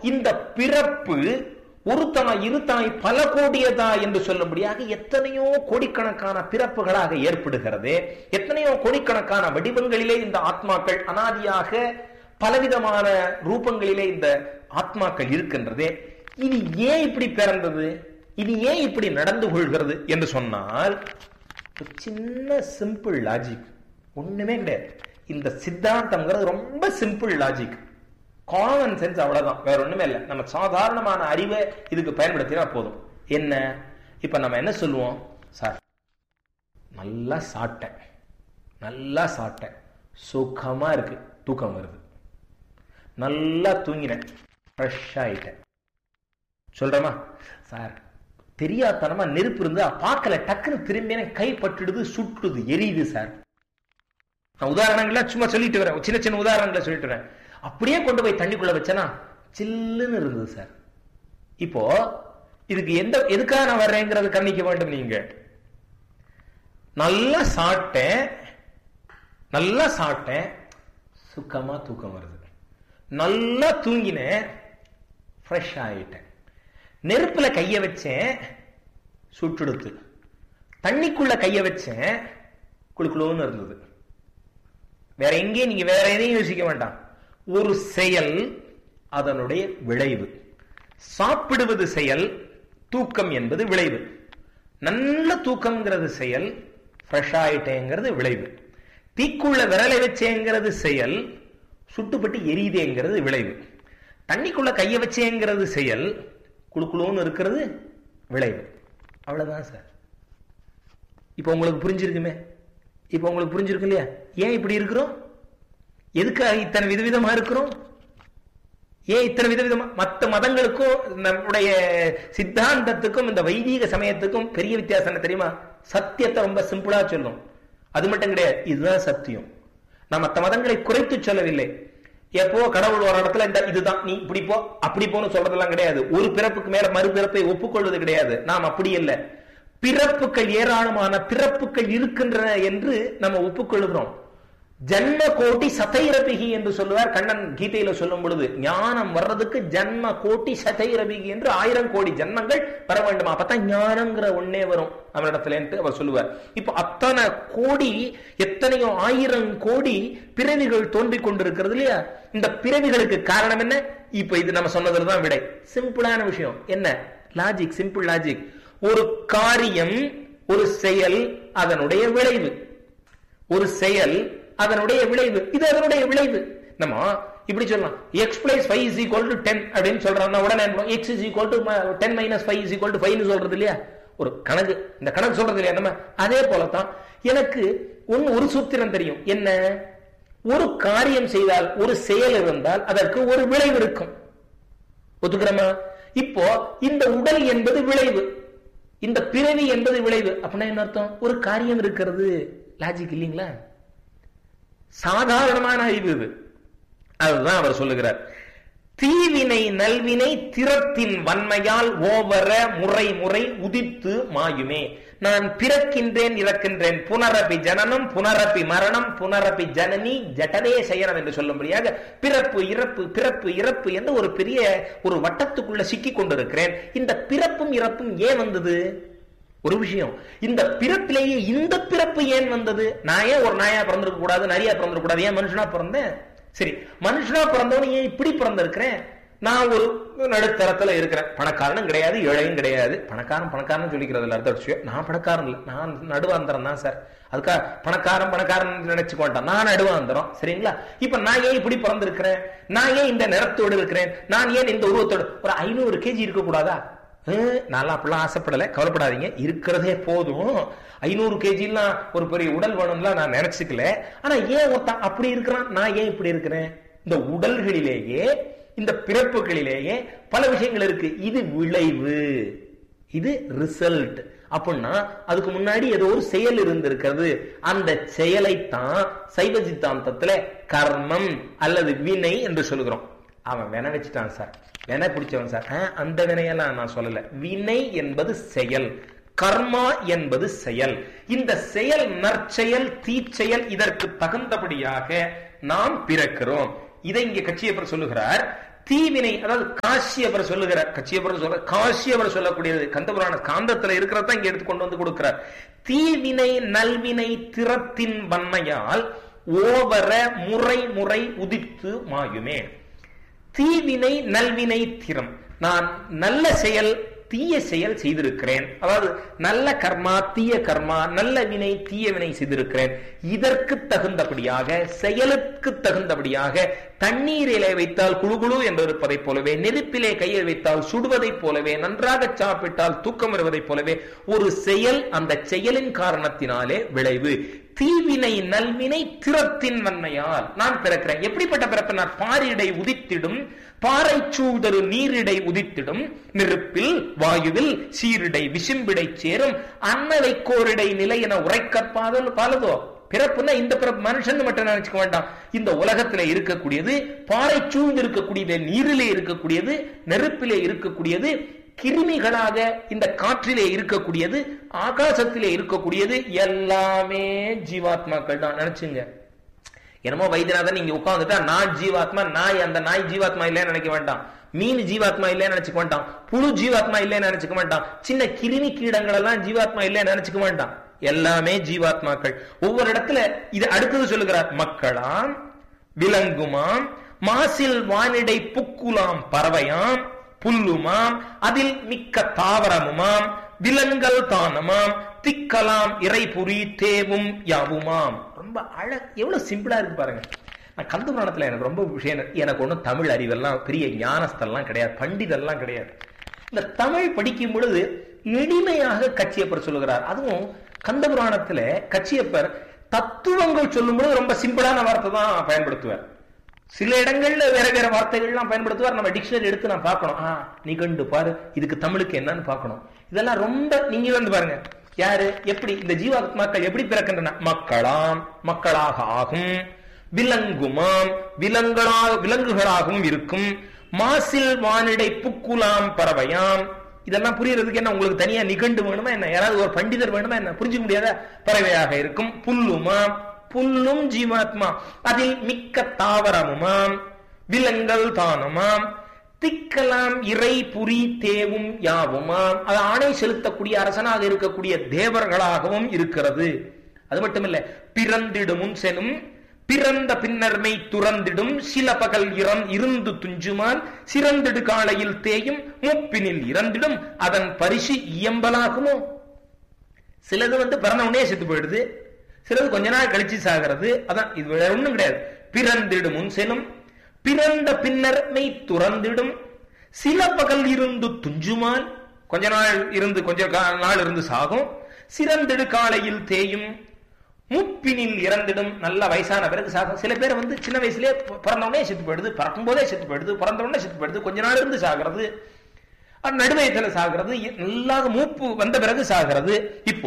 இந்த பிறப்பு ஒரு தாய் இரு தாய் பல கோடியதா என்று சொல்லும்படியாக எத்தனையோ கோடிக்கணக்கான பிறப்புகளாக ஏற்படுகிறது எத்தனையோ கோடிக்கணக்கான வடிவங்களிலே இந்த ஆத்மாக்கள் அனாதியாக பலவிதமான ரூபங்களிலே இந்த ஆத்மாக்கள் இருக்கின்றதே இது ஏன் இப்படி பிறந்தது இது ஏன் இப்படி நடந்து கொள்கிறது என்று சொன்னால் ஒரு சின்ன சிம்பிள் லாஜிக் ஒண்ணுமே கிடையாது இந்த சித்தாந்தம்ங்கிறது ரொம்ப சிம்பிள் லாஜிக் காமன் சென்ஸ் அவ்வளவுதான் வேற ஒண்ணுமே இல்லை நம்ம சாதாரணமான அறிவை இதுக்கு பயன்படுத்தினா போதும் என்ன இப்ப நம்ம என்ன சொல்லுவோம் சார் நல்லா சாப்பிட்டேன் நல்லா சாப்பிட்டேன் சுகமா இருக்கு தூக்கம் வருது நல்லா தூங்கினேன் ஃப்ரெஷ் ஆயிட்டேன் சொல்றேமா சார் தெரியாதனமா நெருப்பு இருந்தா பார்க்கல டக்குன்னு திரும்பின கை பட்டுடுது சுட்டுது எரியுது சார் நான் உதாரணங்கள சும்மா சொல்லிட்டு வரேன் சின்ன சின்ன உதாரணங்களை சொல்லிட்டு வரேன் அப்படியே கொண்டு போய் தண்ணிக்குள்ள வச்சேனா சில்லுன்னு இருந்தது சார் இப்போ இதுக்கு எந்த எதுக்காக நான் வர்றேங்கிறது கவனிக்க வேண்டும் நீங்க நல்லா சாப்பிட்டேன் நல்லா சாப்பிட்டேன் சுக்கமா தூக்கம் வருது நல்லா தூங்கினேன் ஃப்ரெஷ் ஆயிட்டேன் நெருப்புல கைய வச்சேன் சுட்டுடுத்து தண்ணிக்குள்ள கைய வச்சேன் குளுக்குளுன்னு இருந்தது வேற எங்கேயும் நீங்க வேற எதையும் யோசிக்க வேண்டாம் ஒரு செயல் அதனுடைய விளைவு சாப்பிடுவது செயல் தூக்கம் என்பது விளைவு நல்ல தூக்கம்ங்கிறது செயல் ஃப்ரெஷ் ஆயிட்டேங்கிறது விளைவு தீக்குள்ள விரலை வச்சேங்கிறது செயல் சுட்டுப்பட்டு எரியுதேங்கிறது விளைவு தண்ணிக்குள்ள கைய வச்சேங்கிறது செயல் குழுக்குழுன்னு இருக்கிறது விளைவு அவ்வளவுதான் சார் இப்போ உங்களுக்கு புரிஞ்சிருக்குமே இப்போ உங்களுக்கு புரிஞ்சிருக்கு இல்லையா ஏன் இப்படி இருக்கிறோம் எதுக்காக இத்தனை விதவிதமா இருக்கிறோம் ஏன் இத்தனை விதவிதமா மற்ற மதங்களுக்கும் நம்முடைய சித்தாந்தத்துக்கும் இந்த வைதீக சமயத்துக்கும் பெரிய வித்தியாசம் என்ன தெரியுமா சத்தியத்தை ரொம்ப சிம்பிளா சொல்லும் அது மட்டும் கிடையாது இதுதான் சத்தியம் நான் மற்ற மதங்களை குறைத்து சொல்லவில்லை எப்போ கடவுள் ஒரு இடத்துல இந்த இதுதான் நீ இப்படி போ அப்படி போன்னு சொல்றதெல்லாம் கிடையாது ஒரு பிறப்புக்கு மேல மறுபிறப்பை ஒப்புக்கொள்வது கிடையாது நாம் அப்படி இல்லை பிறப்புகள் ஏராளமான பிறப்புகள் இருக்கின்றன என்று நம்ம ஒப்புக்கொள்கிறோம் ஜன்ம கோட்டி சதைரபிகி என்று சொல்லுவார் கண்ணன் கீதையில சொல்லும் பொழுது ஞானம் வர்றதுக்கு ஜன்ம கோட்டி சதைரபிகி என்று ஆயிரம் கோடி ஜன்மங்கள் வர வேண்டுமா அப்பதான் ஞானம்ங்கிற ஒன்னே வரும் அவரிடத்துல அவர் சொல்லுவார் இப்ப அத்தனை கோடி எத்தனையோ ஆயிரம் கோடி பிறவிகள் தோன்றிக் கொண்டிருக்கிறது இல்லையா இந்த பிறவிகளுக்கு காரணம் என்ன இப்ப இது நம்ம சொன்னதுல தான் விடை சிம்பிளான விஷயம் என்ன லாஜிக் சிம்பிள் லாஜிக் ஒரு காரியம் ஒரு செயல் அதனுடைய விளைவு ஒரு செயல் அதனுடைய விளைவு இது அதனுடைய விளைவு நம்ம இப்படி சொல்லலாம் X plus five is equal to ten அப்படின்னு சொல்றாங்க உடனே X is equal to ten minus five is equal to five சொல்றது இல்லையா ஒரு கணக்கு இந்த கணக்கு சொல்றது இல்லையா நம்ம அதே போலதான் எனக்கு ஒன்னு ஒரு சூத்திரம் தெரியும் என்ன ஒரு காரியம் செய்தால் ஒரு செயல் இருந்தால் அதற்கு ஒரு விளைவு இருக்கும் ஒத்துக்கிறோமா இப்போ இந்த உடல் என்பது விளைவு இந்த பிறவி என்பது விளைவு அப்படின்னா என்ன அர்த்தம் ஒரு காரியம் இருக்கிறது லாஜிக் இல்லைங்களா சாதாரணமான அறிவு இது அதுதான் அவர் சொல்லுகிறார் தீவினை நல்வினை திறத்தின் வன்மையால் ஓவர முறை முறை உதித்து மாயுமே நான் பிறக்கின்றேன் இறக்கின்றேன் புனரபி ஜனனம் புனரபி மரணம் புனரபி ஜனனி ஜடதே சயனம் என்று சொல்லும்படியாக பிறப்பு இறப்பு பிறப்பு இறப்பு என்று ஒரு பெரிய ஒரு வட்டத்துக்குள்ள சிக்கி கொண்டிருக்கிறேன் இந்த பிறப்பும் இறப்பும் ஏன் வந்தது ஒரு விஷயம் இந்த பிறப்பிலேயே இந்த பிறப்பு ஏன் வந்தது நான் ஏன் ஒரு நாயா பிறந்திருக்க கூடாது நரியா பிறந்திருக்க கூடாது ஏன் மனுஷனா பிறந்தேன் சரி மனுஷனா பிறந்தவன் ஏன் இப்படி பிறந்திருக்கிறேன் நான் ஒரு நடுத்தரத்துல இருக்கிறேன் பணக்காரனும் கிடையாது ஏழையும் கிடையாது பணக்காரன் பணக்காரன் சொல்லிக்கிறது அர்த்த விஷயம் நான் பணக்காரன் இல்லை நான் நடுவாந்தரம் தான் சார் அதுக்காக பணக்காரன் பணக்காரன் நினைச்சு கொண்டான் நான் நடுவாந்தரம் சரிங்களா இப்ப நான் ஏன் இப்படி பிறந்திருக்கிறேன் நான் ஏன் இந்த நிறத்தோடு இருக்கிறேன் நான் ஏன் இந்த உருவத்தோடு ஒரு ஐநூறு கேஜி இருக்க கூடாதா நான்லாம் அப்படிலாம் ஆசைப்படல கவலைப்படாதீங்க இருக்கிறதே போதும் ஐநூறு கேஜிலாம் ஒரு பெரிய உடல் வேணும்லாம் நான் நினைச்சுக்கல ஆனா ஏன் ஒருத்தன் அப்படி இருக்கிறான் நான் ஏன் இப்படி இருக்கிறேன் இந்த உடல்களிலேயே இந்த பிறப்புகளிலேயே பல விஷயங்கள் இருக்கு இது விளைவு இது ரிசல்ட் அப்படின்னா அதுக்கு முன்னாடி ஏதோ ஒரு செயல் இருந்திருக்கிறது அந்த செயலைத்தான் சைவ சித்தாந்தத்துல கர்மம் அல்லது வினை என்று சொல்லுகிறோம் அவன் வினை வச்சுட்டான் சார் வினை பிடிச்சவன் சார் அந்த வினையெல்லாம் நான் சொல்லல வினை என்பது செயல் கர்மா என்பது செயல் இந்த செயல் நற்செயல் தீச்செயல் இதற்கு தகுந்தபடியாக நாம் பிறக்கிறோம் இதை இங்கே கட்சியப்பர் சொல்லுகிறார் தீவினை அதாவது காசியவர் சொல்லுகிறார் கச்சியவர் சொல்ற காசியவர் சொல்லக்கூடியது கந்தபுராண காந்தத்துல இருக்கிறத இங்க எடுத்து கொண்டு வந்து கொடுக்கிறார் தீவினை நல்வினை திறத்தின் வன்மையால் ஓவர முறை முறை உதித்து மாயுமே தீவினை நல்வினை திறம் நான் நல்ல செயல் தீய செயல் செய்திருக்கிறேன் அதாவது நல்ல கர்மா தீய கர்மா நல்ல வினை தீய வினை செய்திருக்கிறேன் இதற்கு தகுந்தபடியாக செயலுக்கு தகுந்தபடியாக தண்ணீரிலே வைத்தால் குழுகுழு என்று இருப்பதைப் போலவே நெருப்பிலே கையை வைத்தால் சுடுவதைப் போலவே நன்றாக சாப்பிட்டால் தூக்கம் வருவதைப் போலவே ஒரு செயல் அந்த செயலின் காரணத்தினாலே விளைவு தீவினை நல்வினை திறத்தின் நன்மையால் நான் பிறக்கிறேன் எப்படிப்பட்ட பிறப்பு நான் பாரிடை உதித்திடும் பாறை சூழ்தரு நீரிடை உதித்திடும் நெருப்பில் வாயுவில் சீரிடை விசும்பிடை சேரும் அன்னலை கோரிடை நிலை என உரைக்க பாதல் பாலதோ பிறப்புன்னா இந்த பிறப்பு மனுஷன் மட்டும் நினைச்சுக்க வேண்டாம் இந்த உலகத்திலே இருக்கக்கூடியது பாறை சூழ்ந்து இருக்கக்கூடியது நீரிலே இருக்கக்கூடியது நெருப்பிலே இருக்கக்கூடியது கிருமிகளாக இந்த காற்றிலே இருக்கக்கூடியது ஆகாசத்திலே இருக்கக்கூடியது எல்லாமே ஜீவாத்மாக்கள் தான் நினைச்சுங்க என்னமோ வைத்தியநாதன் நீங்க உட்காந்துட்டா நான் ஜீவாத்மா நாய் அந்த நாய் ஜீவாத்மா இல்லைன்னு நினைக்க வேண்டாம் மீன் ஜீவாத்மா இல்லைன்னு நினைச்சுக்க வேண்டாம் புழு ஜீவாத்மா இல்லைன்னு நினைச்சுக்க வேண்டாம் சின்ன கிருமி கீடங்கள் எல்லாம் ஜீவாத்மா இல்லைன்னு நினைச்சுக்க வேண்டாம் எல்லாமே ஜீவாத்மாக்கள் ஒவ்வொரு இடத்துல இது அடுத்தது சொல்லுகிறார் மக்களாம் விலங்குமாம் மாசில் வானிடை புக்குலாம் பறவையாம் புல்லுமாம் அதில் மிக்க தாவரமுமாம் விலங்கல் தானமாம் திக்கலாம் இறைபுரி தேவும் யாவுமாம் ரொம்ப அழ எவ்வளவு சிம்பிளா இருக்கு பாருங்க நான் கந்த புராணத்துல எனக்கு ரொம்ப விஷயம் எனக்கு ஒன்றும் தமிழ் அறிவெல்லாம் பெரிய ஞானஸ்தெல்லாம் கிடையாது பண்டிதெல்லாம் கிடையாது இந்த தமிழ் படிக்கும் பொழுது எளிமையாக கச்சியப்பர் சொல்லுகிறார் அதுவும் கந்த புராணத்துல கச்சியப்பர் தத்துவங்கள் சொல்லும் பொழுது ரொம்ப சிம்பிளான வார்த்தை தான் பயன்படுத்துவார் சில இடங்கள்ல வேற வேற வார்த்தைகள்லாம் பயன்படுத்துவார் நம்ம டிக்ஷனரி எடுத்து நான் பார்க்கணும் ஆ நீ கண்டு பாரு இதுக்கு தமிழுக்கு என்னன்னு பார்க்கணும் இதெல்லாம் ரொம்ப நீங்க வந்து பாருங்க யாரு எப்படி இந்த ஜீவாத்மாக்கள் எப்படி பிறக்கின்றன மக்களாம் மக்களாக ஆகும் விலங்குமாம் விலங்களாக விலங்குகளாகவும் இருக்கும் மாசில் வானிடை புக்குலாம் பறவையாம் இதெல்லாம் புரியறதுக்கு என்ன உங்களுக்கு தனியா நிகண்டு வேணுமா என்ன யாராவது ஒரு பண்டிதர் வேணுமா என்ன புரிஞ்சுக்க முடியாத பறவையாக இருக்கும் புல்லுமாம் புல்லும் ஜீவாத்மா அதில் மிக்க தாவரமுமாம் விலங்கல் தானுமாம் திக்கலாம் இறை புரி தேவும் யாவுமாம் அது ஆணை செலுத்தக்கூடிய அரசனாக இருக்கக்கூடிய தேவர்களாகவும் இருக்கிறது அது மட்டுமில்ல பிறந்திடுமுன் செனும் பிறந்த பின்னர்மை துறந்திடும் சில பகல் இறந் இருந்து துஞ்சுமால் சிறந்திடு காலையில் தேயும் முப்பினில் இறந்திடும் அதன் பரிசு இயம்பலாகுமோ சிலது வந்து பிறந்த உடனே செத்து போயிடுது சிலது கொஞ்ச நாள் கழிச்சு சாகிறது அதான் இது வேற ஒண்ணும் கிடையாது பிறந்திடும் முன் செல்லும் பிறந்த பின்னர் மெய் துறந்திடும் சில பகல் இருந்து துஞ்சுமால் கொஞ்ச நாள் இருந்து கொஞ்ச நாள் இருந்து சாகும் சிறந்திடு காலையில் தேயும் முப்பினில் இறந்திடும் நல்ல வயசான பிறகு சாகும் சில பேர் வந்து சின்ன வயசுலயே பிறந்தவுடனே செத்து போயிடுது பிறக்கும் போதே செத்து போயிடுது பிறந்த உடனே செத்து போயிடுது கொஞ்ச நாள் இருந்து சாகிறது நடுவயத்துல சாகிறது நல்லா மூப்பு வந்த பிறகு சாகிறது இப்போ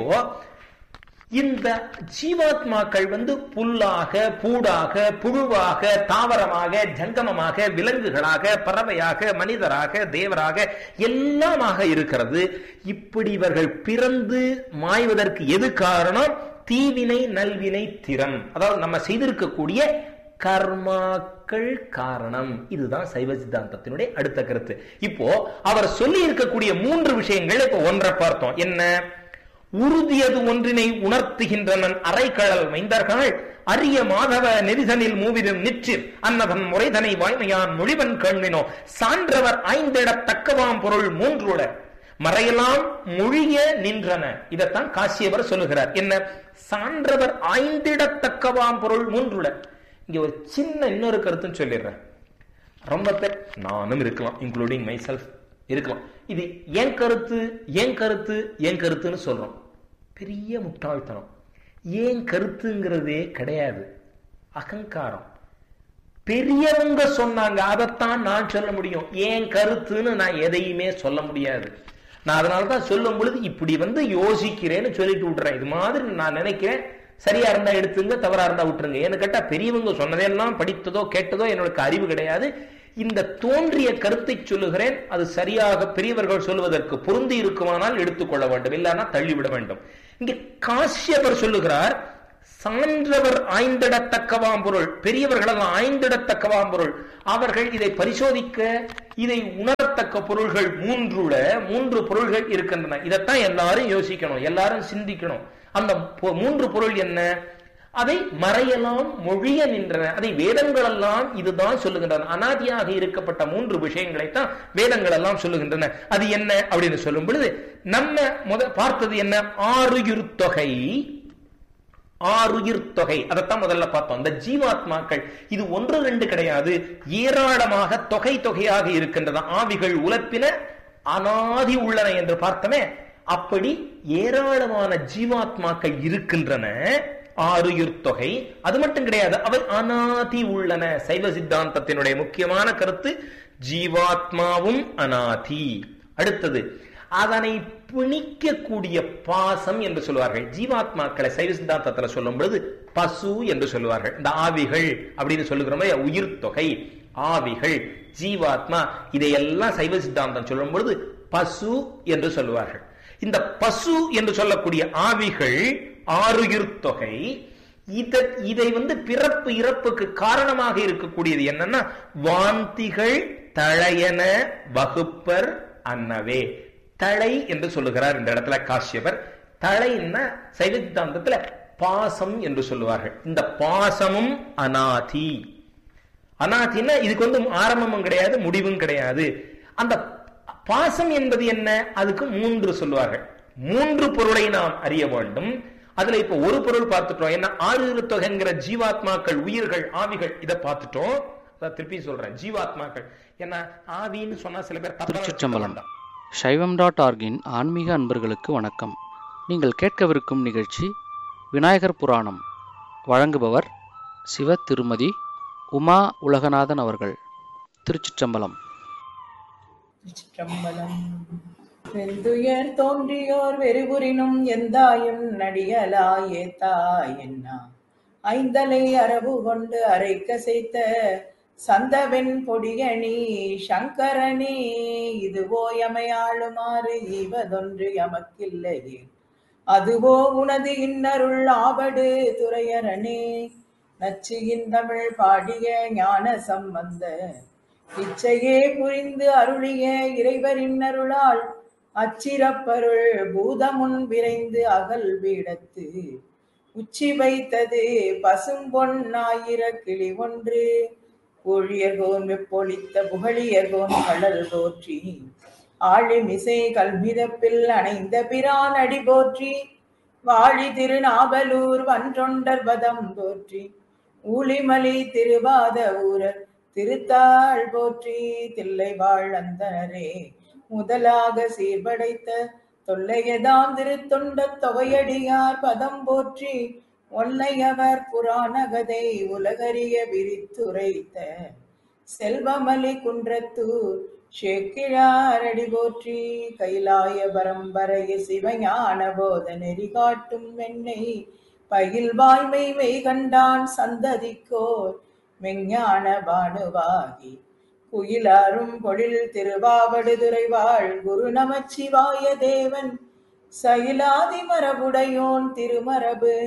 இந்த ஜீவாத்மாக்கள் வந்து புல்லாக பூடாக புழுவாக தாவரமாக ஜங்கமமாக விலங்குகளாக பறவையாக மனிதராக தேவராக எல்லாமாக இருக்கிறது இப்படி இவர்கள் பிறந்து மாய்வதற்கு எது காரணம் தீவினை நல்வினை திறம் அதாவது நம்ம செய்திருக்கக்கூடிய கர்மாக்கள் காரணம் இதுதான் சைவ சித்தாந்தத்தினுடைய அடுத்த கருத்து இப்போ அவர் சொல்லி இருக்கக்கூடிய மூன்று விஷயங்கள் இப்போ ஒன்றை பார்த்தோம் என்ன உறுதியது ஒன்றினை உணர்த்துகின்றனன் அரைக்கழல் மைந்தர்கள் அரிய மாதவ நெரிசனில் மூவிலும் நிற்றிர் அன்னதன் முறைதனை வாய்மையான் மொழிவன் கண்ணினோ சான்றவர் ஐந்திடத்தக்கவாம் பொருள் மூன்றுட மறையெல்லாம் மொழிய நின்றன இதைத்தான் காசியவர் சொல்லுகிறார் என்ன சான்றவர் ஐந்திடத்தக்கவாம் பொருள் மூன்றுட இங்க ஒரு சின்ன இன்னொரு கருத்துன்னு சொல்லிடுறேன் ரொம்ப பேர் நானும் இருக்கலாம் இன்க்ளூடிங் மை செல்ஃப் இருக்கலாம் இது ஏன் கருத்து ஏன் கருத்து ஏன் கருத்துன்னு சொல்றோம் பெரிய முட்டாள்தனம் ஏன் கருத்துங்கிறதே கிடையாது அகங்காரம் பெரியவங்க சொன்னாங்க அதைத்தான் நான் சொல்ல முடியும் ஏன் கருத்துன்னு நான் எதையுமே சொல்ல முடியாது நான் அதனாலதான் சொல்லும் பொழுது இப்படி வந்து யோசிக்கிறேன்னு சொல்லிட்டு விட்டுறேன் இது மாதிரி நான் நினைக்கிறேன் சரியா இருந்தா எடுத்துங்க தவறா இருந்தா விட்டுருங்க ஏன்னு கேட்டா பெரியவங்க சொன்னதெல்லாம் படித்ததோ கேட்டதோ என்னோட அறிவு கிடையாது இந்த தோன்றிய கருத்தை சொல்லுகிறேன் அது சரியாக பெரியவர்கள் சொல்வதற்கு பொருந்தி இருக்குமானால் எடுத்துக்கொள்ள வேண்டும் இல்லைன்னா தள்ளிவிட வேண்டும் இங்க காசியவர் சொல்லுகிறார் சான்றவர் ஆய்ந்திடத்தக்கவாம் பொருள் பெரியவர்களெல்லாம் ஆய்ந்திடத்தக்கவாம் பொருள் அவர்கள் இதை பரிசோதிக்க இதை உணரத்தக்க பொருள்கள் மூன்றுல மூன்று பொருள்கள் இருக்கின்றன இதைத்தான் எல்லாரும் யோசிக்கணும் எல்லாரும் சிந்திக்கணும் அந்த பொ- மூன்று பொருள் என்ன அதை மறையலாம் மொழிய நின்றன அதை வேதங்கள் எல்லாம் இதுதான் சொல்லுகின்றன அனாதியாக இருக்கப்பட்ட மூன்று விஷயங்களைத்தான் வேதங்கள் எல்லாம் சொல்லுகின்றன அது என்ன அப்படின்னு சொல்லும் பொழுது நம்ம முத பார்த்தது என்ன ஆறுயிர் தொகை ஆறுயிர் தொகை அதைத்தான் முதல்ல பார்த்தோம் அந்த ஜீவாத்மாக்கள் இது ஒன்று ரெண்டு கிடையாது ஏராளமாக தொகை தொகையாக இருக்கின்றன ஆவிகள் உலப்பின அனாதி உள்ளன என்று பார்த்தமே அப்படி ஏராளமான ஜீவாத்மாக்கள் இருக்கின்றன ஆறுயிர் தொகை அது மட்டும் கிடையாது அவை அனாதி உள்ளன சைவ சித்தாந்தத்தினுடைய முக்கியமான கருத்து ஜீவாத்மாவும் அனாதி அடுத்தது அதனை பிணிக்கக்கூடிய பாசம் என்று சொல்வார்கள் ஜீவாத்மாக்களை சைவ சித்தாந்தத்துல சொல்லும் பொழுது பசு என்று சொல்லுவார்கள் இந்த ஆவிகள் அப்படின்னு சொல்லுகிறோமே உயிர் தொகை ஆவிகள் ஜீவாத்மா இதையெல்லாம் சைவ சித்தாந்தம் சொல்லும் பொழுது பசு என்று சொல்லுவார்கள் இந்த பசு என்று சொல்லக்கூடிய ஆவிகள் ஆறுயிர் தொகை இத இதை வந்து பிறப்பு இறப்புக்கு காரணமாக இருக்கக்கூடியது என்னன்னா வாந்திகள் தழையன வகுப்பர் அன்னவே தழை என்று சொல்லுகிறார் இந்த இடத்துல காஷ்யபர் தழைன்னா சைவ சித்தாந்தத்துல பாசம் என்று சொல்லுவார்கள் இந்த பாசமும் அனாதி அனாதின்னா இதுக்கு வந்து ஆரம்பமும் கிடையாது முடிவும் கிடையாது அந்த பாசம் என்பது என்ன அதுக்கு மூன்று சொல்லுவார்கள் மூன்று பொருளை நாம் அறிய வேண்டும் அதுல இப்ப ஒரு பொருள் பார்த்துட்டோம் என்ன ஆறு தொகைங்கிற ஜீவாத்மாக்கள் உயிர்கள் ஆவிகள் இதை பார்த்துட்டோம் அதான் திருப்பி சொல்றேன் ஜீவாத்மாக்கள் ஏன்னா ஆவின்னு சொன்னா சில பேர் தப்பா வச்சுக்க திருச்சிற்றம்பலம் வேண்டாம். சைவம் டாட் ஆர்கின் ஆன்மீக அன்பர்களுக்கு வணக்கம் நீங்கள் கேட்கவிருக்கும் நிகழ்ச்சி விநாயகர் புராணம் வழங்குபவர் சிவ திருமதி உமா உலகநாதன் அவர்கள் திருச்சிற்றம்பலம் சிற்றம்பலம் வெந்துயர் தோன்றியோர் வெறுபுரினும் எந்தாயும் நடிகலா ஏத்தாய் என்னா ஐந்தலை அரவு கொண்டு அரைக்க செய்த சந்தவெண் பொடியணி சங்கரனே இதுவோ எமையாளுமாறு ஈவதொன்று எமக்கில்லையே அதுவோ உனது இன்னருள் ஆவடு துறையரணே நச்சியின் தமிழ் பாடிய ஞான சம்பந்த இச்சையே புரிந்து அருளிய இறைவரின் அருளால் அச்சிறப்பருள் பூதமுன் விரைந்து அகல் வீடத்து உச்சி வைத்தது பசும்பொன் ஆயிர கிளி ஒன்று ஊழியர்கோன் வெப்பொழித்த புகழியர்கோன் கடல் போற்றி ஆழிமிசை கல்மிதப்பில் அணைந்த பிரான் அடி போற்றி வாழி திருநாவலூர் வன்றொண்டர் பதம் போற்றி ஊழிமலி திருவாத ஊரர் திருத்தாள் போற்றி தில்லை வாழ் அந்தனரே முதலாக சீர்படைத்த தொல்லையதாம் திருத்தொண்ட தொகையடியார் பதம் போற்றி ஒல்லையவர் புராணகதை உலகறிய விரித்துரைத்த செல்வமலி குன்றத்தூர் சேக்கிழாரடி போற்றி கைலாய பரம்பரைய சிவஞான போத நெறி காட்டும் வெண்ணை பயில் வாய்மை மெய் கண்டான் சந்ததிக்கோர் மெஞ்ஞான பானுவாகி குயிலாரும் பொழில் திருவாவடுதுறை வாழ் குரு நமச்சிவாய தேவன் சயிலாதி மரபுடையோன் திருமரபு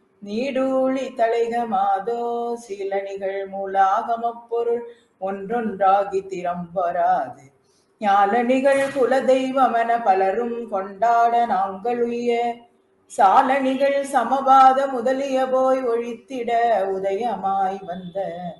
நீடூழி தலைக மாதோ சீலணிகள் மூலாகமப் பொருள் ஒன்றொன்றாகி திறம்பராது ஞாலணிகள் குலதெய்வமென பலரும் கொண்டாட நாங்கள் உய்ய சாலணிகள் சமபாத முதலிய போய் ஒழித்திட உதயமாய் வந்த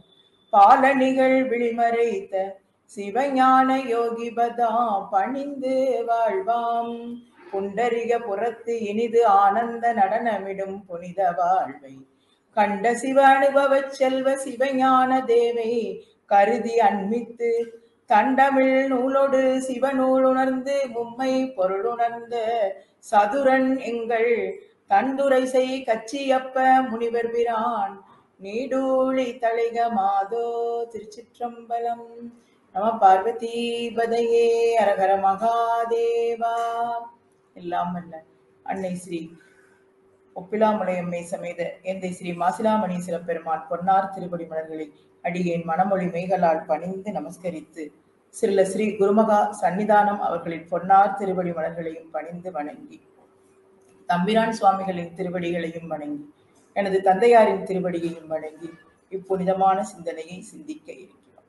பாலணிகள் விழிமறைத்த சிவஞான யோகிபதா பணிந்து வாழ்வாம் புண்டரிக புறத்து இனிது ஆனந்த நடனமிடும் புனித வாழ்வை கண்ட சிவ அனுபவச் செல்வ சிவஞான தேவை கருதி அன்மித்து தண்டமிழ் நூலோடு சிவநூல் உணர்ந்து மும்மை பொருளுணர்ந்த சதுரன் எங்கள் தண்டுரை செய் கச்சியப்ப முனிவர் பிரான் நீடூழி தளிக மாதோ திருச்சிற்றம்பலம் நம பார்வதி பதையே அரகர மகாதேவா எல்லாம் அல்ல அன்னை ஸ்ரீ ஒப்பிலாமுலையம்மை சமேத எந்தை ஸ்ரீ மாசிலாமணி சிலப்பெருமான் பொன்னார் திருப்படி மலர்களை அடியேன் மனமொழி மெய்களால் பணிந்து நமஸ்கரித்து சிறில ஸ்ரீ குருமகா சன்னிதானம் அவர்களின் பொன்னார் திருவடி மலர்களையும் பணிந்து வணங்கி தம்பிரான் சுவாமிகளின் திருவடிகளையும் வணங்கி எனது தந்தையாரின் திருவடியையும் வணங்கி இப்புனிதமான சிந்தனையை சிந்திக்க இருக்கிறோம்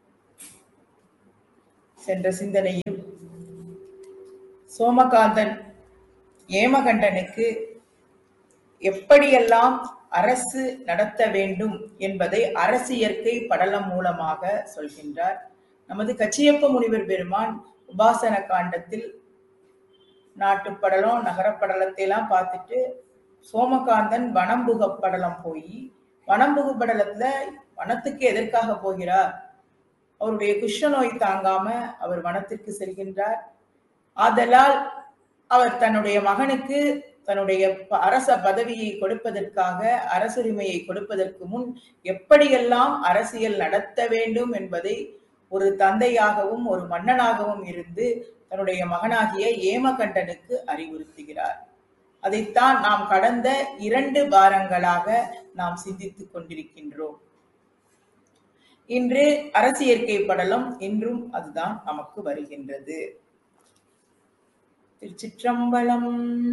சென்ற சிந்தனையில் சோமகாந்தன் ஏமகண்டனுக்கு எப்படியெல்லாம் அரசு நடத்த வேண்டும் என்பதை அரசியற்கை படலம் மூலமாக சொல்கின்றார் நமது கச்சியப்ப முனிவர் பெருமான் உபாசன காண்டத்தில் நாட்டுப்படலம் நகரப்படலத்தை எல்லாம் பார்த்துட்டு சோமகாந்தன் வனம்புக படலம் போய் வனம்புகு படலத்துல வனத்துக்கு எதற்காக போகிறார் அவருடைய குஷ்ட நோய் தாங்காம அவர் வனத்திற்கு செல்கின்றார் ஆதலால் அவர் தன்னுடைய மகனுக்கு தன்னுடைய ப- அரச பதவியை கொடுப்பதற்காக அரசுரிமையை கொடுப்பதற்கு முன் எப்படியெல்லாம் அரசியல் நடத்த வேண்டும் என்பதை ஒரு தந்தையாகவும் ஒரு மன்னனாகவும் இருந்து தன்னுடைய மகனாகிய ஏமகண்டனுக்கு அறிவுறுத்துகிறார் அதைத்தான் நாம் கடந்த இரண்டு வாரங்களாக நாம் சிந்தித்துக் கொண்டிருக்கின்றோம் இன்று அரசியற்கை படலம் இன்றும் அதுதான் நமக்கு வருகின்றது திருச்சிற்றம்பலம்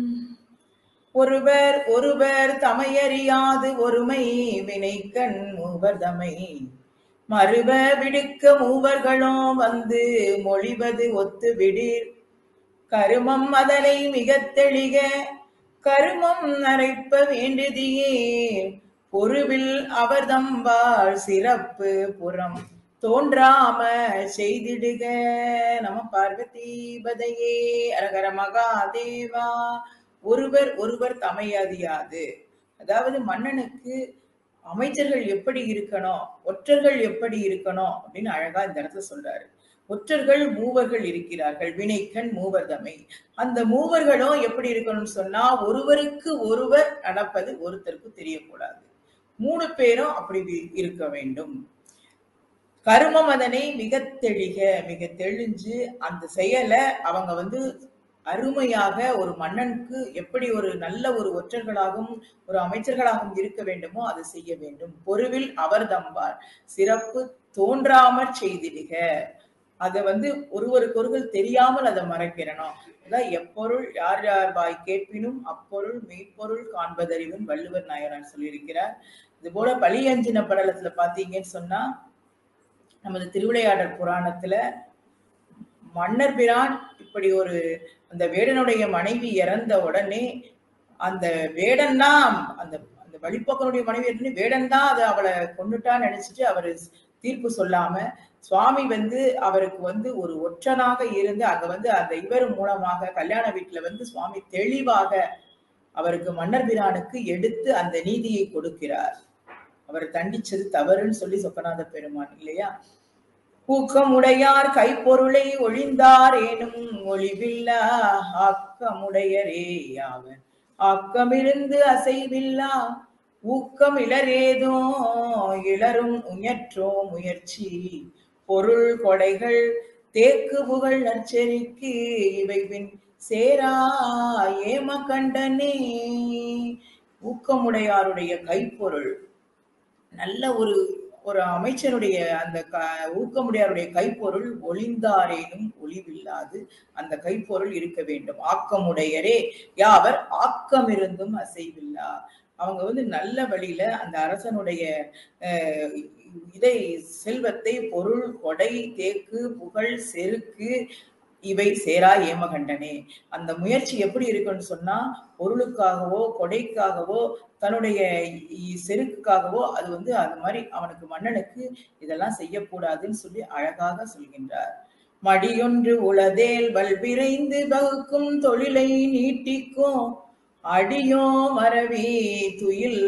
ஒருவர் ஒருவர் தமையறியாது ஒருமை வினைக்கண் மூவர் தமை மறுவ விடுக்க மூவர்களோ வந்து மொழிவது ஒத்து விடீர் கருமம் அதனை மிகத் தெளிக கருமம் நரைப்ப வேண்டுதியே பொருவில் அவர்தம்பாள் சிறப்பு புறம் தோன்றாம செய்திடுக நம பார்வதி பதையே அரகர மகாதேவா ஒருவர் ஒருவர் தமையறியாது அதாவது மன்னனுக்கு அமைச்சர்கள் எப்படி இருக்கணும் ஒற்றர்கள் எப்படி இருக்கணும் அப்படின்னு அழகா இந்த இடத்துல சொல்றாரு ஒற்றர்கள் மூவர்கள் இருக்கிறார்கள் வினைக்கண் மூவர்தமை அந்த மூவர்களும் எப்படி இருக்கணும்னு சொன்னா ஒருவருக்கு ஒருவர் நடப்பது ஒருத்தருக்கு தெரியக்கூடாது மூணு பேரும் அப்படி வி- இருக்க வேண்டும் கருமம் அதனை மிக தெளிக மிக தெளிஞ்சு அந்த செயலை அவங்க வந்து அருமையாக ஒரு மன்னனுக்கு எப்படி ஒரு நல்ல ஒரு ஒற்றர்களாகவும் ஒரு அமைச்சர்களாகவும் இருக்க வேண்டுமோ அதை செய்ய வேண்டும் பொருவில் அவர் தம்பார் சிறப்பு தோன்றாமற் செய்திடுக அதை வந்து ஒருவருக்கொருவர் தெரியாமல் அதை மறைக்கிறணும் அதான் எப்பொருள் யார் யார் வாய் கேட்பினும் அப்பொருள் மெய்ப்பொருள் காண்பதறிவுன்னு வள்ளுவர் நாயனார் சொல்லியிருக்கிறார் இது போல பழியஞ்சின படலத்துல பாத்தீங்கன்னு சொன்னா நமது திருவிளையாடல் புராணத்துல மன்னர் பிரான் இப்படி ஒரு அந்த வேடனுடைய மனைவி இறந்த உடனே அந்த வேடன் தான் அந்த அந்த வழிப்போக்கனுடைய மனைவி இறந்து வேடன் தான் அதை அவளை கொண்டுட்டான்னு நினைச்சிட்டு அவரு தீர்ப்பு சொல்லாம சுவாமி வந்து அவருக்கு வந்து ஒரு ஒற்றனாக இருந்து அங்க வந்து அந்த இவர் மூலமாக கல்யாண வீட்டுல வந்து சுவாமி தெளிவாக அவருக்கு மன்னர் பிரானுக்கு எடுத்து அந்த நீதியை கொடுக்கிறார் அவர் தண்டிச்சது தவறுன்னு சொல்லி சொக்கநாத பெருமான் இல்லையா ஊக்கமுடையார் கைப்பொருளை ஒழிந்தார் ஏனும் ஒளிவில்லா ஆக்கமுடையரே யாவர் ஆக்கமிருந்து அசைவில்லா ஊக்கம் இளரேதோ இளரும் உயற்றோ முயற்சி பொருள் கொடைகள் தேக்கு புகழ் நற்செறிக்கு இவை பின் சேரா ஏம கண்டனே ஊக்கமுடையாருடைய கைப்பொருள் நல்ல ஒரு ஒரு அமைச்சருடைய அந்த க ஊக்கமுடையாருடைய கைப்பொருள் ஒளிந்தாரேனும் ஒளிவில்லாது அந்த கைப்பொருள் இருக்க வேண்டும் ஆக்கமுடையரே யாவர் ஆக்கமிருந்தும் அசைவில்லா அவங்க வந்து நல்ல வழியில அந்த அரசனுடைய அஹ், இதை செல்வத்தை பொருள் கொடை தேக்கு புகழ் செருக்கு இவை சேரா ஏமகண்டனே அந்த முயற்சி எப்படி இருக்குன்னு சொன்னா பொருளுக்காகவோ கொடைக்காகவோ தன்னுடைய இ- செருக்குக்காகவோ அது வந்து அது மாதிரி அவனுக்கு மன்னனுக்கு இதெல்லாம் செய்யக்கூடாதுன்னு சொல்லி அழகாக சொல்கின்றார் மடியொன்று உளதேல் வல்விரைந்து வகுக்கும் தொழிலை நீட்டிக்கும் அடியோ மரவி துயில்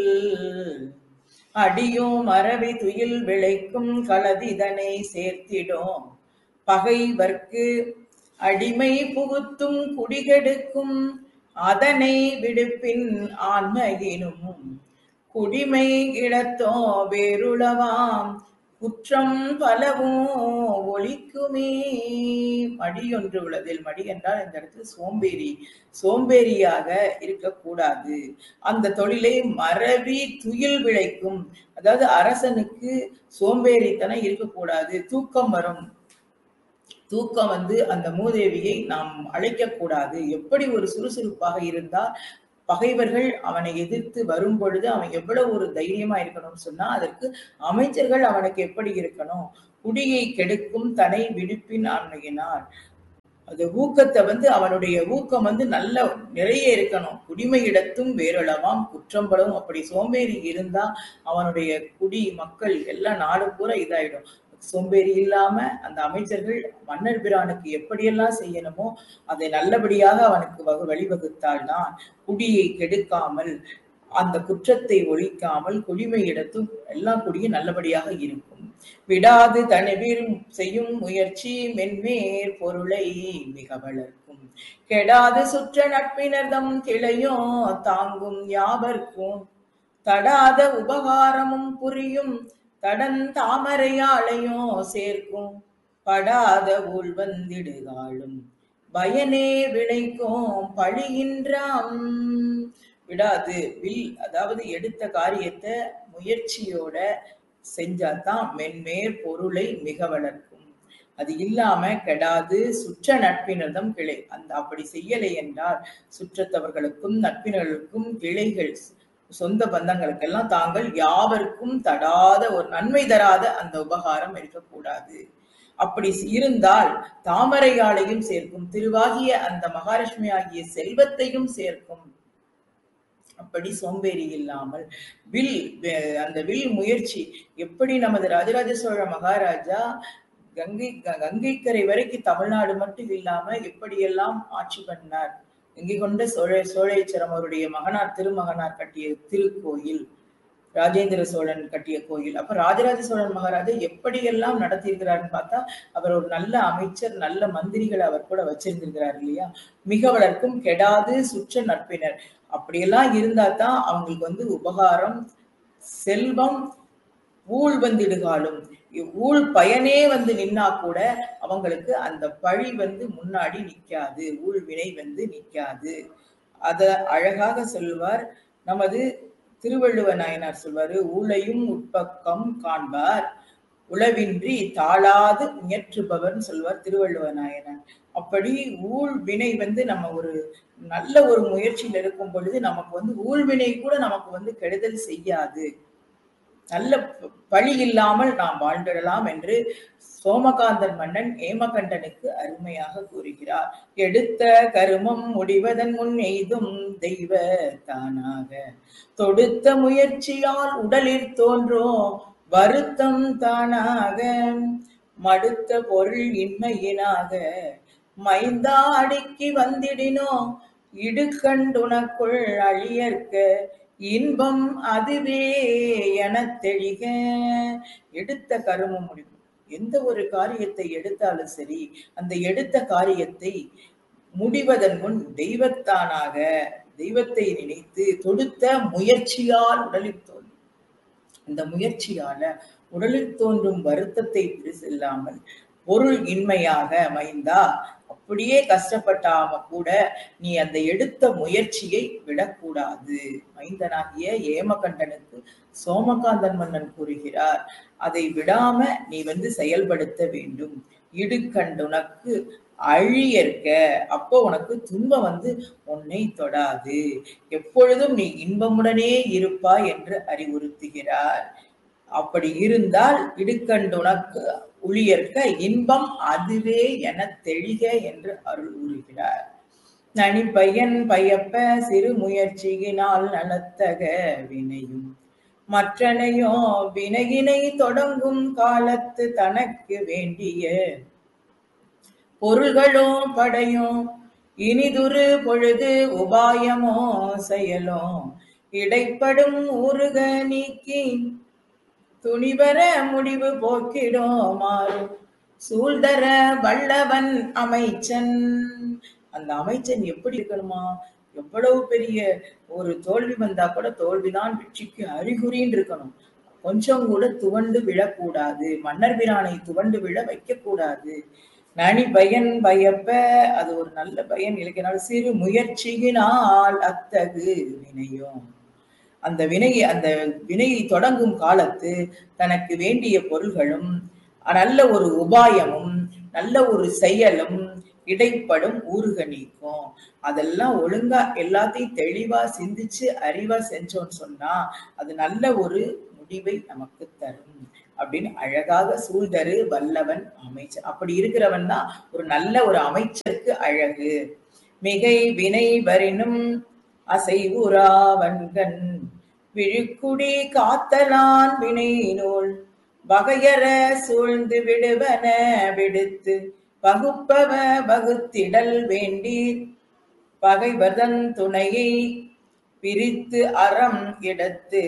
அடியோ மரவி துயில் விளைக்கும் களதிதனை சேர்த்திடும் பகைவர்க்கு அடிமை புகுத்தும் குடிகெடுக்கும் அதனை விடுப்பின் ஆன்மையினும் குடிமை இழத்தோ வேருளவாம் குற்றம் பலவும் ஒழிக்குமே மடி ஒன்று உள்ளதில் மடி என்றால் இந்த இடத்துல சோம்பேறி சோம்பேறியாக இருக்கக்கூடாது அந்த தொழிலை மறவி துயில் விளைக்கும் அதாவது அரசனுக்கு சோம்பேறித்தனம் இருக்கக்கூடாது தூக்கம் வரும் தூக்கம் வந்து அந்த மூதேவியை நாம் அழைக்கக்கூடாது எப்படி ஒரு சுறுசுறுப்பாக இருந்தால் பகைவர்கள் அவனை எதிர்த்து வரும் பொழுது அவன் எவ்வளவு ஒரு தைரியமா இருக்கணும்னு சொன்னா அதற்கு அமைச்சர்கள் அவனுக்கு எப்படி இருக்கணும் குடியை கெடுக்கும் தனை விடுப்பின் ஆண்மையினார் அது ஊக்கத்தை வந்து அவனுடைய ஊக்கம் வந்து நல்ல நிறைய இருக்கணும் குடிமையிடத்தும் வேறளவாம் குற்றம்பலவும் அப்படி சோம்பேறி இருந்தா அவனுடைய குடி மக்கள் எல்லாம் நாடு பூரா இதாயிடும் சோம்பேறி இல்லாம அந்த அமைச்சர்கள் மன்னர் பிரானுக்கு எப்படியெல்லாம் செய்யணுமோ அதை நல்லபடியாக அவனுக்கு வகு வழிவகுத்தால்தான் குடியை கெடுக்காமல் அந்த குற்றத்தை ஒழிக்காமல் குடிமையிடத்தும் எல்லா குடியும் நல்லபடியாக இருக்கும் விடாது தனிவில் செய்யும் முயற்சி மென்மேற் பொருளை மிக வளர்க்கும் கெடாது சுற்ற நட்பினர்தம் கிளையும் தாங்கும் யாவர்க்கும் தடாத உபகாரமும் புரியும் தடன் தாமரையாளையும் சேர்க்கும் படாத ஊழ் வந்திடுகாலும் பயனே விளைக்கும் பழிகின்றாம் விடாது வில் அதாவது எடுத்த காரியத்தை முயற்சியோட செஞ்சாதான் மென்மேற் பொருளை மிக வளர்க்கும் அது இல்லாம கெடாது சுற்ற நட்பினர்தம் கிளை அந்த அப்படி செய்யலை என்றால் சுற்றத்தவர்களுக்கும் நட்பினர்களுக்கும் கிளைகள் சொந்த பந்தங்களுக்கெல்லாம் தாங்கள் யாவருக்கும் தடாத ஒரு நன்மை தராத அந்த உபகாரம் இருக்கக்கூடாது அப்படி இருந்தால் தாமரையாளையும் சேர்க்கும் திருவாகிய அந்த மகாலட்சுமி ஆகிய செல்வத்தையும் சேர்க்கும் அப்படி சோம்பேறி இல்லாமல் வில் வே- அந்த வில் முயற்சி எப்படி நமது ராஜராஜ சோழ மகாராஜா கங்கை க- கங்கைக்கரை வரைக்கும் தமிழ்நாடு மட்டும் இல்லாம எப்படியெல்லாம் ஆட்சி பண்ணார் கங்கை கொண்ட சோழ சோழேச்சரம் அவருடைய மகனார் திருமகனார் கட்டிய திருக்கோயில் ராஜேந்திர சோழன் கட்டிய கோயில் அப்ப ராஜராஜ சோழன் மகாராஜா எப்படியெல்லாம் நடத்தியிருக்கிறாருன்னு பார்த்தா அவர் ஒரு நல்ல அமைச்சர் நல்ல மந்திரிகளை அவர் கூட வச்சிருந்திருக்கிறார் இல்லையா மிக வளர்க்கும் கெடாது சுற்ற நட்பினர் அப்படியெல்லாம் இருந்தா தான் அவங்களுக்கு வந்து உபகாரம் செல்வம் ஊழ் வந்திடுகாலும் ஊழ் பயனே வந்து நின்னா கூட அவங்களுக்கு அந்த பழி வந்து முன்னாடி நிக்காது ஊழ் வினை வந்து நிக்காது அத அழகாக சொல்வார் நமது திருவள்ளுவ நாயனார் சொல்வாரு ஊழையும் உட்பக்கம் காண்பார் உளவின்றி தாழாது முயற்றுபவர்னு சொல்வார் திருவள்ளுவ நாயனார் அப்படி ஊழ் வினை வந்து நம்ம ஒரு நல்ல ஒரு முயற்சியில் இருக்கும் பொழுது நமக்கு வந்து ஊழ்வினை கூட நமக்கு வந்து கெடுதல் செய்யாது நல்ல ப- பழி இல்லாமல் நாம் வாழ்ந்திடலாம் என்று சோமகாந்தன் மன்னன் ஏமகண்டனுக்கு அருமையாக கூறுகிறார் எடுத்த கருமம் முடிவதன் முன் எய்தும் தெய்வ தானாக தொடுத்த முயற்சியால் உடலில் தோன்றும் வருத்தம் தானாக மடுத்த பொருள் இன்மையினாக மைந்தா அடுக்கி வந்திடினோ இடுக்கண்டுனக்குள் அழியற்க இன்பம் அதுவே எனத் தெளிக எடுத்த கரும முடிவு எந்த ஒரு காரியத்தை எடுத்தாலும் சரி அந்த எடுத்த காரியத்தை முடிவதன் முன் தெய்வத்தானாக தெய்வத்தை நினைத்து தொடுத்த முயற்சியால் உடலில் தோன்றும் இந்த முயற்சியால உடலில் தோன்றும் வருத்தத்தை செல்லாமல் பொருள் இன்மையாக மைந்தா அப்படியே கஷ்டப்பட்டாம கூட நீ அந்த எடுத்த முயற்சியை விடக்கூடாது மைந்தனாகிய ஏமகண்டனுக்கு சோமகாந்தன் மன்னன் கூறுகிறார் அதை விடாம நீ வந்து செயல்படுத்த வேண்டும் இடுக்கண்டுனக்கு அழியற்க அப்போ உனக்கு துன்பம் வந்து உன்னை தொடாது எப்பொழுதும் நீ இன்பமுடனே இருப்பாய் என்று அறிவுறுத்துகிறார் அப்படி இருந்தால் இடுக்கண்டுனக்கு உளியற்க இன்பம் அதுவே என தெளிக என்று அருள் கூறுகிறார் நனி பையன் பயப்ப சிறு முயற்சியினால் நலத்தக வினையும் மற்றனையோ வினையினை தொடங்கும் காலத்து தனக்கு வேண்டிய பொருள்களோ படையோ இனிதுரு பொழுது உபாயமோ செயலோ இடைப்படும் ஊறுக நீக்கி துணிவர முடிவு போக்கிடோ மாறும் சூழ்தர வல்லவன் அமைச்சன் அந்த அமைச்சன் எப்படி இருக்கணுமா எவ்வளவு பெரிய ஒரு தோல்வி வந்தா கூட தோல்விதான் வெற்றிக்கு அறிகுறின்னு இருக்கணும் கொஞ்சம் கூட துவண்டு விழக்கூடாது மன்னர் பிரானை துவண்டு விழ வைக்க கூடாது நனி பயன் பயப்ப அது ஒரு நல்ல பயன் இலக்கினால் சிறு முயற்சியினால் அத்தகு வினையும் அந்த வினை அந்த வினையை தொடங்கும் காலத்து தனக்கு வேண்டிய பொருள்களும் நல்ல ஒரு உபாயமும் நல்ல ஒரு செயலும் இடைப்படும் ஊறுக நீக்கும் அதெல்லாம் ஒழுங்கா எல்லாத்தையும் தெளிவா சிந்திச்சு அறிவா செஞ்சோம்னு சொன்னா அது நல்ல ஒரு முடிவை நமக்கு தரும் அப்படின்னு அழகாக சூழ்தரு வல்லவன் அமைச்சர் அப்படி இருக்கிறவன் தான் ஒரு நல்ல ஒரு அமைச்சருக்கு அழகு மிகை வினை வரினும் அசைவுறாவன்கண் விழுக்குடி காத்தலான் வினை நூல் வகையற சூழ்ந்து விடுவன விடுத்து வகுப்பவ வகுத்திடல் வேண்டி பகைவதன் துணையை பிரித்து அறம் இடத்து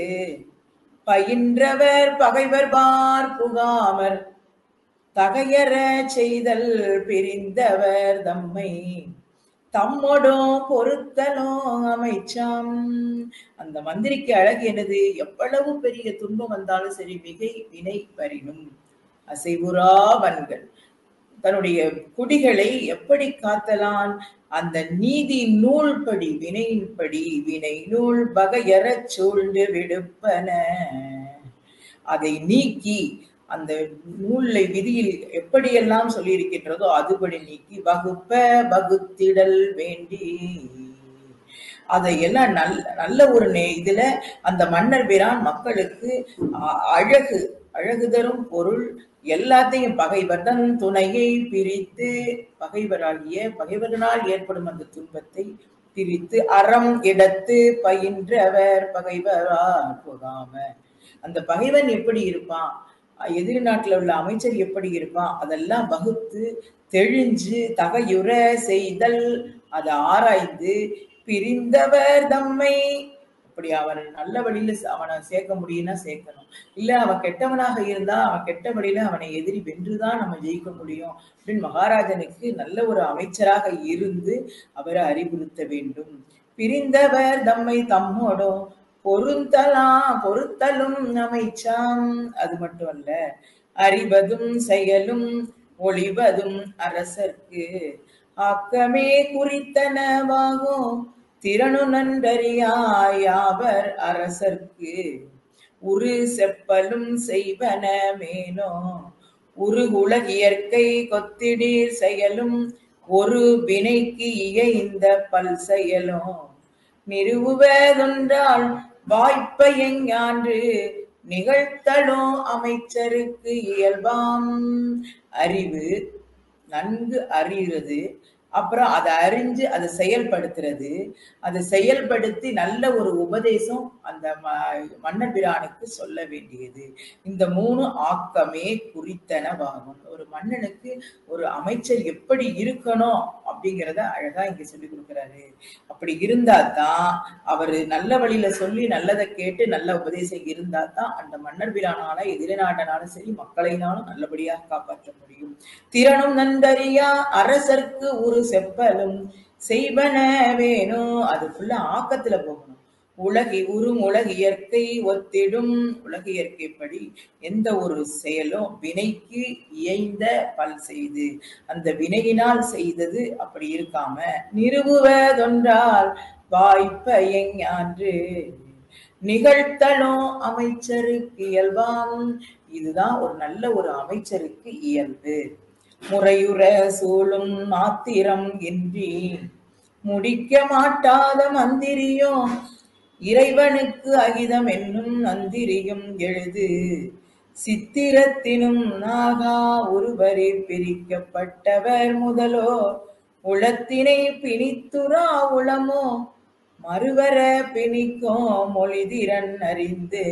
பயின்றவர் பகைவர் பார் புகாமர் தகையற செய்தல் பிரிந்தவர் தம்மை தம்மோடோ பொருத்தலோ அமைச்சாம் அந்த மந்திரிக்கு அழகு என்னது எவ்வளவு பெரிய துன்பம் வந்தாலும் சரி மிகை வினை வரினும் அசைவுறாவன்கள் தன்னுடைய குடிகளை எப்படி காத்தலான் அந்த நீதி நூல்படி வினையின்படி வினை நூல் வகையறச் சூழ்ந்து விடுப்பன அதை நீக்கி அந்த நூலை விதியில் எப்படியெல்லாம் சொல்லியிருக்கின்றதோ அதுபடி நீக்கி வகுப்ப வகுத்திடல் வேண்டி அதையெல்லாம் நல்ல நல்ல ஒரு நே- இதுல அந்த மன்னர் பிரான் மக்களுக்கு அ- அழகு அழகு தரும் பொருள் எல்லாத்தையும் பகைவர்தன் துணையை பிரித்து பகைவராகிய பகைவர்களால் ஏற்படும் அந்த துன்பத்தை பிரித்து அறம் இடத்து பயின்றவர் பகைவரால் போகாம அந்த பகைவன் எப்படி இருப்பான் எதிரி நாட்டுல உள்ள அமைச்சர் எப்படி இருப்பான் அதெல்லாம் வகுத்து தெளிஞ்சு தகையுற செய்தல் அதை ஆராய்ந்து பிரிந்தவர் தம்மை அப்படி அவன் நல்ல வழியில ச- அவனை சேர்க்க முடியும்னா சேர்க்கணும் இல்ல அவன் கெட்டவனாக இருந்தா அவன் கெட்ட வழியில அவனை எதிரி வென்றுதான் நம்ம ஜெயிக்க முடியும் அப்படின்னு மகாராஜனுக்கு நல்ல ஒரு அமைச்சராக இருந்து அவரை அறிவுறுத்த வேண்டும் பிரிந்தவர் தம்மை தம்மோடும் பொருந்தலாம் பொருத்தலும் அமைச்சாம் அது மட்டும் அல்ல அறிவதும் செயலும் ஒளிவதும் அரசர்க்கு ஆக்கமே குறித்தனவாகும் திறனு நன்றறியாயாவர் அரசர்க்கு உரு செப்பலும் செய்வன மேனோ உரு உலகியற்கை கொத்திடீர் செயலும் ஒரு வினைக்கு இயைந்த பல் செயலும் நிறுவுவதொன்றால் வாய்ப்பை எஞ்ஞான்று நிகழ்த்தலும் அமைச்சருக்கு இயல்பாம் அறிவு நன்கு அறிகிறது அப்புறம் அதை அறிஞ்சு அதை செயல்படுத்துறது அதை செயல்படுத்தி நல்ல ஒரு உபதேசம் அந்த ம- மன்னர் பிரானுக்கு சொல்ல வேண்டியது இந்த மூணு ஆக்கமே குறித்தனவாகும் ஒரு மன்னனுக்கு ஒரு அமைச்சர் எப்படி இருக்கணும் அப்படிங்கிறத அழகா இங்க சொல்லி கொடுக்கிறாரு அப்படி இருந்தா தான் அவர் நல்ல வழியில சொல்லி நல்லதை கேட்டு நல்ல உபதேசம் இருந்தா தான் அந்த மன்னர் பிரானால எதிரி நாட்டனாலும் சரி மக்களினாலும் நல்லபடியாக காப்பாற்ற முடியும் திறனும் நன்றறியா அரசர்க்கு ஒரு செப்பலும் செய்வன வேணும் அது ஃபுல்லா ஆக்கத்துல போகணும் உலகி உறும் உலக இயற்கை ஒத்திடும் உலக இயற்கைப்படி எந்த ஒரு செயலும் வினைக்கு இயைந்த பல் செய்து அந்த வினையினால் செய்தது அப்படி இருக்காம நிறுவுவதொன்றால் வாய்ப்பயஞான்று நிகழ்த்தலும் அமைச்சருக்கு இயல்பாம் இதுதான் ஒரு நல்ல ஒரு அமைச்சருக்கு இயல்பு முறையுற சூழும் மாத்திரம் இன்றி முடிக்க மாட்டாத மந்திரியும் இறைவனுக்கு அகிதம் என்னும் நந்திரியும் எழுது சித்திரத்தினும் நாகா ஒருவரே பிரிக்கப்பட்டவர் முதலோ உளத்தினை பிணித்துரா உளமோ மறுவர பிணிக்கும் மொழிதிறன் அறிந்து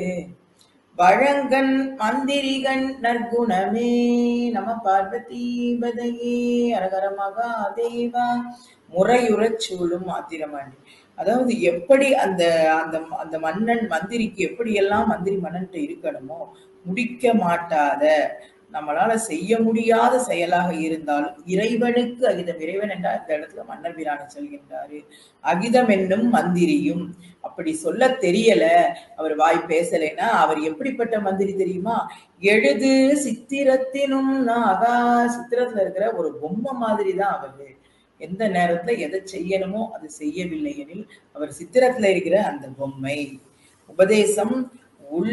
வழங்கன் மந்திரிகன் நற்குணமே நம பார்வதி பதையே அரகர மகாதேவா முறையுறச் சூழும் ஆத்திரமாண்டி அதாவது எப்படி அந்த அந்த அந்த மன்னன் மந்திரிக்கு எப்படியெல்லாம் மந்திரி மன்னன்ட்ட இருக்கணுமோ முடிக்க மாட்டாத நம்மளால செய்ய முடியாத செயலாக இருந்தாலும் இறைவனுக்கு அகிதம் இறைவன் என்றால் இந்த இடத்துல மன்னர் பிரானை சொல்கின்றாரு அகிதம் என்னும் மந்திரியும் அப்படி சொல்ல தெரியல அவர் வாய் பேசலைன்னா அவர் எப்படிப்பட்ட மந்திரி தெரியுமா எழுது சித்திரத்தினும் நாகா சித்திரத்துல இருக்கிற ஒரு பொம்மை மாதிரி தான் அவரு எந்த நேரத்துல எதை செய்யணுமோ அது செய்யவில்லை எனில் அவர் சித்திரத்துல இருக்கிற அந்த பொம்மை உபதேசம் உள்ள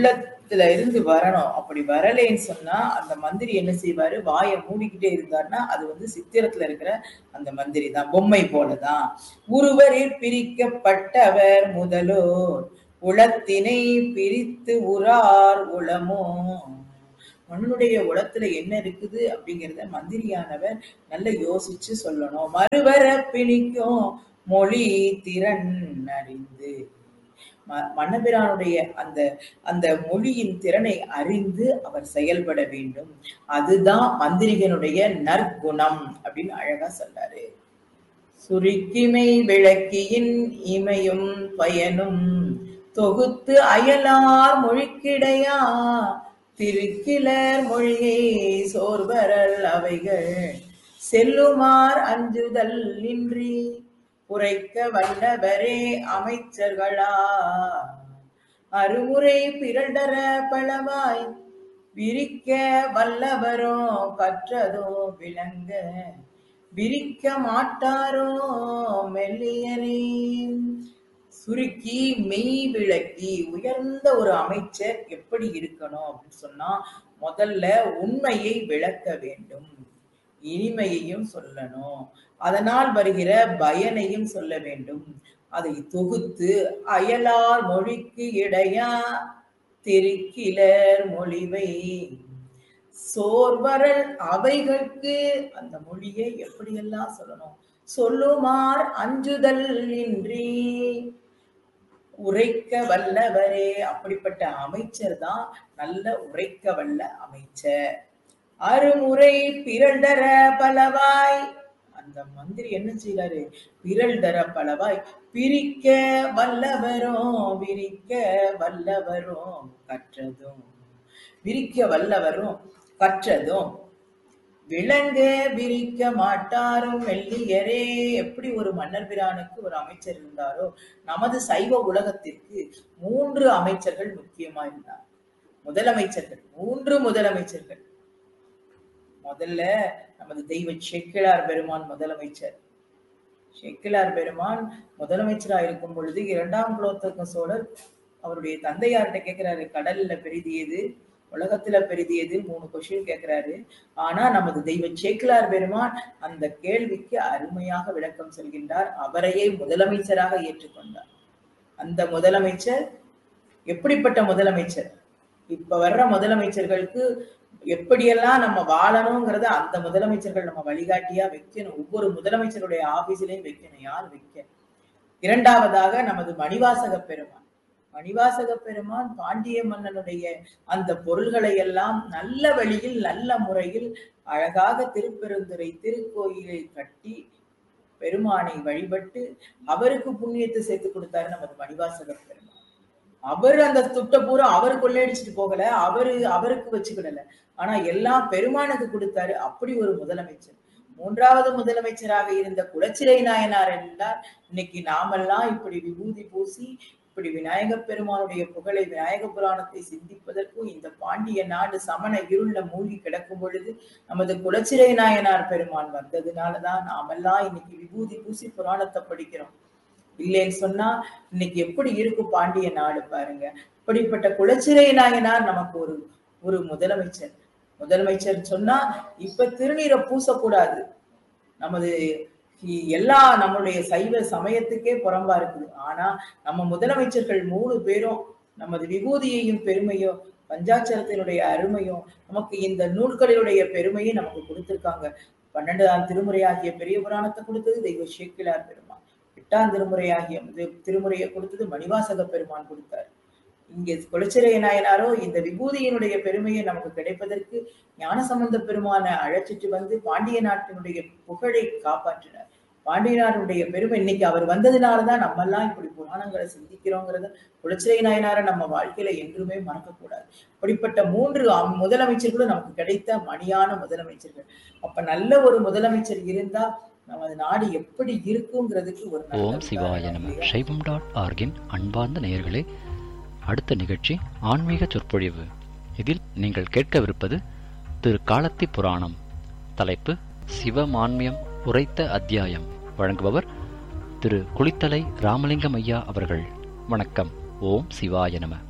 சித்தத்துல இருந்து வரணும் அப்படி வரலைன்னு சொன்னா அந்த மந்திரி என்ன செய்வாரு வாயை மூடிக்கிட்டே இருந்தாருன்னா அது வந்து சித்திரத்துல இருக்கிற அந்த மந்திரி தான் பொம்மை போலதான் ஒருவரில் பிரிக்கப்பட்டவர் முதலோர் உளத்தினை பிரித்து உறார் உளமோ மண்ணுடைய உளத்துல என்ன இருக்குது அப்படிங்கிறத மந்திரியானவர் நல்ல யோசிச்சு சொல்லணும் மறுவர பிணிக்கும் மொழி திறன் அறிந்து ம- மன்னபிரானுடைய அந்த அந்த மொழியின் திறனை அறிந்து அவர் செயல்பட வேண்டும் அதுதான் மந்திரிகனுடைய நற்குணம் அப்படின்னு அழகா சொல்றாரு சுருக்கிமை விளக்கியின் இமையும் பயனும் தொகுத்து அயலார் மொழிக்கிடையா திருக்கிலர் மொழியை சோர்வரல் அவைகள் செல்லுமார் அஞ்சுதல் இன்றி உரைக்க வல்லவரே அமைச்சர்களா அருமுறை பிறடர பலவாய் விரிக்க வல்லவரோ கற்றதோ விளங்க விரிக்க மாட்டாரோ மெல்லியனே சுருக்கி மெய் விளக்கி உயர்ந்த ஒரு அமைச்சர் எப்படி இருக்கணும் அப்படின்னு சொன்னா முதல்ல உண்மையை விளக்க வேண்டும் இனிமையையும் சொல்லணும் அதனால் வருகிற பயனையும் சொல்ல வேண்டும் அதை தொகுத்து அயலார் மொழிக்கு இடையா திருக்கிலர் மொழிவை சோர்வரல் அவைகளுக்கு அந்த மொழியை எப்படியெல்லாம் சொல்லணும் சொல்லுமார் அஞ்சுதல் இன்றி உரைக்க வல்லவரே அப்படிப்பட்ட அமைச்சர் தான் நல்ல உரைக்க வல்ல அமைச்சர் அருமுறை பிறல் தர பலவாய் அந்த மந்திரி என்ன செய்யறாரு பிறல் தர பலவாய் பிரிக்க வல்லவரும் விரிக்க வல்லவரும் கற்றதும் விரிக்க வல்லவரும் கற்றதும் விளங்க விரிக்க மாட்டாரும் மெல்லியரே எப்படி ஒரு மன்னர் பிரானுக்கு ஒரு அமைச்சர் இருந்தாரோ நமது சைவ உலகத்திற்கு மூன்று அமைச்சர்கள் முக்கியமா இருந்தார் முதலமைச்சர்கள் மூன்று முதலமைச்சர்கள் முதல்ல நமது தெய்வ செக்கிழார் பெருமான் முதலமைச்சர் செக்கிழார் பெருமான் முதலமைச்சரா இருக்கும் பொழுது இரண்டாம் குலோத்துங்க சோழர் அவருடைய தந்தையார்கிட்ட கேட்கிறாரு கடல்ல பெரிது எது உலகத்துல பெரிது எது மூணு கொஸ்டின் கேட்கிறாரு ஆனா நமது தெய்வ சேக்கிலார் பெருமான் அந்த கேள்விக்கு அருமையாக விளக்கம் சொல்கின்றார் அவரையே முதலமைச்சராக ஏற்றுக்கொண்டார் அந்த முதலமைச்சர் எப்படிப்பட்ட முதலமைச்சர் இப்ப வர்ற முதலமைச்சர்களுக்கு எப்படியெல்லாம் நம்ம வாழணுங்கிறத அந்த முதலமைச்சர்கள் நம்ம வழிகாட்டியா வைக்கணும் ஒவ்வொரு முதலமைச்சருடைய ஆபீஸ்லயும் வைக்கணும் யார் வைக்க இரண்டாவதாக நமது மணிவாசக பெருமான் மணிவாசக பெருமான் பாண்டிய மன்னனுடைய அந்த பொருள்களை எல்லாம் நல்ல வழியில் நல்ல முறையில் அழகாக திருப்பெருந்துறை திருக்கோயிலை கட்டி பெருமானை வழிபட்டு அவருக்கு புண்ணியத்தை சேர்த்து கொடுத்தாரு நமது மணிவாசக பெருமான் அவர் அந்த துட்ட பூரா அவர் கொள்ளையடிச்சிட்டு போகல அவரு அவருக்கு வச்சுக்கிடல ஆனா எல்லாம் பெருமானுக்கு கொடுத்தாரு அப்படி ஒரு முதலமைச்சர் மூன்றாவது முதலமைச்சராக இருந்த குலச்சிறை நாயனார் என்றால் இன்னைக்கு நாமெல்லாம் இப்படி விபூதி பூசி இப்படி விநாயக பெருமானுடைய புகழை விநாயக புராணத்தை சிந்திப்பதற்கும் இந்த பாண்டிய நாடு சமண இருள மூழ்கி கிடக்கும் பொழுது நமது குலச்சிறை நாயனார் பெருமான் வந்ததுனாலதான் நாமெல்லாம் இன்னைக்கு விபூதி பூசி புராணத்தை படிக்கிறோம் இல்லைன்னு சொன்னா இன்னைக்கு எப்படி இருக்கும் பாண்டிய நாடு பாருங்க இப்படிப்பட்ட குலச்சிறை நாயனார் நமக்கு ஒரு ஒரு முதலமைச்சர் முதலமைச்சர் சொன்னா இப்ப திருநீரை பூசக்கூடாது நமது இ- எல்லா நம்மளுடைய சைவ சமயத்துக்கே புறம்பா இருக்குது ஆனா நம்ம முதலமைச்சர்கள் மூணு பேரும் நமது விபூதியையும் பெருமையும் பஞ்சாட்சரத்தினுடைய அருமையும் நமக்கு இந்த நூல்களினுடைய பெருமையும் நமக்கு கொடுத்திருக்காங்க பன்னெண்டாம் திருமுறையாகிய பெரிய புராணத்தை கொடுத்தது தெய்வ சேக்கிலார் பெருமான் எட்டாம் திருமுறையாகிய தி- திருமுறையை கொடுத்தது மணிவாசக பெருமான் கொடுத்தார் இங்கே குலச்சிறை நாயனாரோ இந்த விபூதியினுடைய பெருமையை நமக்கு கிடைப்பதற்கு ஞானசம்பந்த பெருமானை அழைச்சிட்டு வந்து பாண்டிய நாட்டினுடைய புகழை காப்பாற்றினார் பாண்டிய நாட்டினுடைய பெருமை இன்னைக்கு அவர் வந்ததுனாலதான் நம்ம எல்லாம் இப்படி புராணங்களை சிந்திக்கிறோங்கிறத குலச்சிறை நாயனாரை நம்ம வாழ்க்கையில என்றுமே மறக்கக்கூடாது அப்படிப்பட்ட மூன்று அம்- முதலமைச்சர்களும் நமக்கு கிடைத்த மணியான முதலமைச்சர்கள் அப்ப நல்ல ஒரு முதலமைச்சர் இருந்தா நமது நாடு எப்படி இருக்குங்கிறதுக்கு ஒரு நல்ல ஓம் சிவாய உதாரணம் நம இல்லையா? சைவம் டாட் ஆர்கின் அன்பார்ந்த நேயர்களே அடுத்த நிகழ்ச்சி ஆன்மீக சொற்பொழிவு இதில் நீங்கள் கேட்கவிருப்பது திரு காலத்தி புராணம் தலைப்பு சிவமான்மியம் உரைத்த அத்தியாயம் வழங்குபவர் திரு குளித்தலை ராமலிங்கம் ஐயா அவர்கள் வணக்கம் ஓம் சிவாய நம